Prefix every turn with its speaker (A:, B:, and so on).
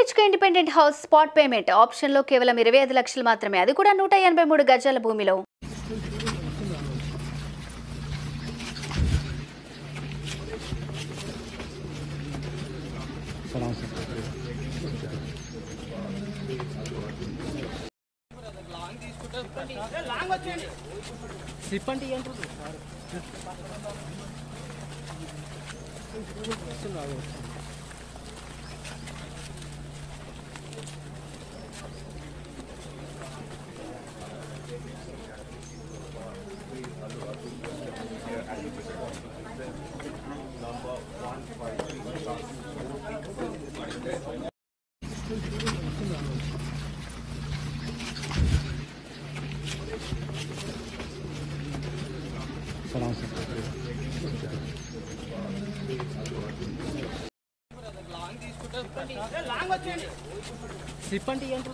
A: BHK independent house spot payment ఆప్షన్లో కేవలం ఇరవై ఐదు లక్షలు మాత్రమే అది కూడా నూట ఎనభై మూడు గజాల భూమిలో
B: స్లిప్ అంటే ఏంటి స్లిప్ అంటే ఏంటి